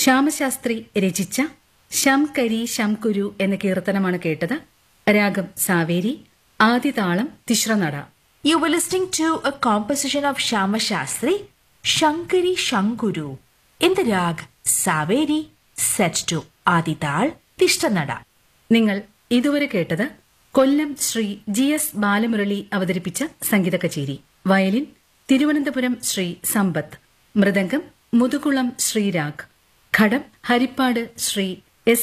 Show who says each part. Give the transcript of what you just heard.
Speaker 1: ശ്യാമശാസ്ത്രി രചിച്ച ശംകരി ശംകുരു എന്ന കീർത്തനമാണ് കേട്ടത് രാഗം Saveri ആദിതാളം തിശ്രനട
Speaker 2: You were listening to a composition of Shama Shastri, Shankari Shankuru, in the rag Saveri, set to Adital Tishtanada.
Speaker 1: നിങ്ങൾ ഇതുവരെ കേട്ടത് കൊല്ലം ശ്രീ ജി എസ് ബാലമുരളി അവതരിപ്പിച്ച സംഗീത കച്ചേരി വയലിൻ തിരുവനന്തപുരം ശ്രീ സമ്പത്ത് മൃദംഗം മുതുകുളം ശ്രീരാഗ് ഘടം ഹരിപ്പാട് ശ്രീ